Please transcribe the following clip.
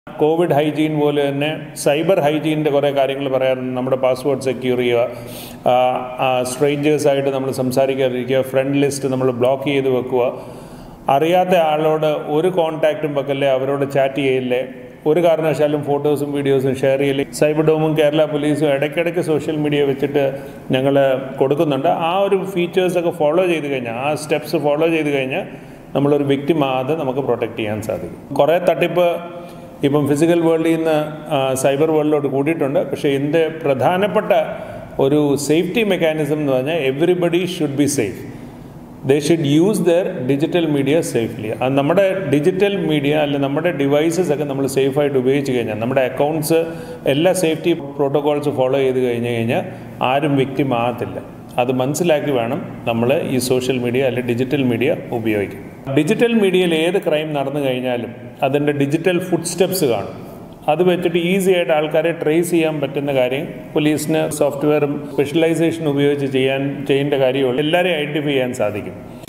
Covid hygiene പോലെ തന്നെ cyber ഹൈജീനിൻ്റെ കുറേ കാര്യങ്ങൾ പറയാറുണ്ട് നമ്മുടെ പാസ്വേഡ് സെക്യൂർ ചെയ്യുക സ്ട്രേഞ്ചേഴ്സായിട്ട് നമ്മൾ സംസാരിക്കാതിരിക്കുക ഫ്രണ്ട് ലിസ്റ്റ് നമ്മൾ ബ്ലോക്ക് ചെയ്ത് വെക്കുക അറിയാത്ത ആളോട് ഒരു കോൺടാക്റ്റും വെക്കല്ലേ അവരോട് ചാറ്റ് ചെയ്യില്ലേ ഒരു കാരണവശാലും ഫോട്ടോസും വീഡിയോസും ഷെയർ ചെയ്യില്ലേ സൈബർ ഡോമും കേരള പോലീസും ഇടയ്ക്കിടയ്ക്ക് സോഷ്യൽ മീഡിയ വെച്ചിട്ട് ഞങ്ങൾ കൊടുക്കുന്നുണ്ട് ആ ഒരു ഫീച്ചേഴ്സൊക്കെ ഫോളോ ചെയ്ത് കഴിഞ്ഞാൽ ആ സ്റ്റെപ്സ് ഫോളോ ചെയ്ത് കഴിഞ്ഞാൽ നമ്മളൊരു വ്യക്തി ആകാതെ നമുക്ക് പ്രൊട്ടക്റ്റ് ചെയ്യാൻ സാധിക്കും കുറേ തട്ടിപ്പ് ഇപ്പം ഫിസിക്കൽ വേൾഡിൽ നിന്ന് സൈബർ വേൾഡിലോട്ട് കൂടിയിട്ടുണ്ട് പക്ഷേ ഇതിൻ്റെ പ്രധാനപ്പെട്ട ഒരു സേഫ്റ്റി മെക്കാനിസം എന്ന് പറഞ്ഞാൽ everybody should be safe they should use their digital media safely അത് നമ്മുടെ ഡിജിറ്റൽ മീഡിയ അല്ല നമ്മുടെ ഡിവൈസസ് ഒക്കെ നമ്മൾ സേഫായിട്ട് ഉപയോഗിച്ച് കഴിഞ്ഞാൽ നമ്മുടെ അക്കൗണ്ട്സ് എല്ലാ സേഫ്റ്റി പ്രോട്ടോകോൾസ് ഫോളോ ചെയ്ത് കഴിഞ്ഞ് കഴിഞ്ഞാൽ ആരും വ്യക്തിം ആകത്തില്ല അത് മനസ്സിലാക്കി വേണം നമ്മൾ ഈ സോഷ്യൽ മീഡിയ അല്ലെ ഡിജിറ്റൽ മീഡിയ ഉപയോഗിക്കാൻ ഡിജിറ്റൽ മീഡിയയിൽ ഏത് ക്രൈം നടന്നു കഴിഞ്ഞാലും അതിൻ്റെ ഡിജിറ്റൽ ഫുഡ് സ്റ്റെപ്സ് കാണും അത് വെച്ചിട്ട് ഈസി ആയിട്ട് ആൾക്കാരെ ട്രേസ് ചെയ്യാൻ പറ്റുന്ന കാര്യം പോലീസിന് സോഫ്റ്റ്വെയറും സ്പെഷ്യലൈസേഷൻ ഉപയോഗിച്ച് ചെയ്യാൻ ചെയ്യേണ്ട കാര്യമുള്ളൂ എല്ലാവരെയും ഐഡൻറ്റിഫൈ ചെയ്യാൻ സാധിക്കും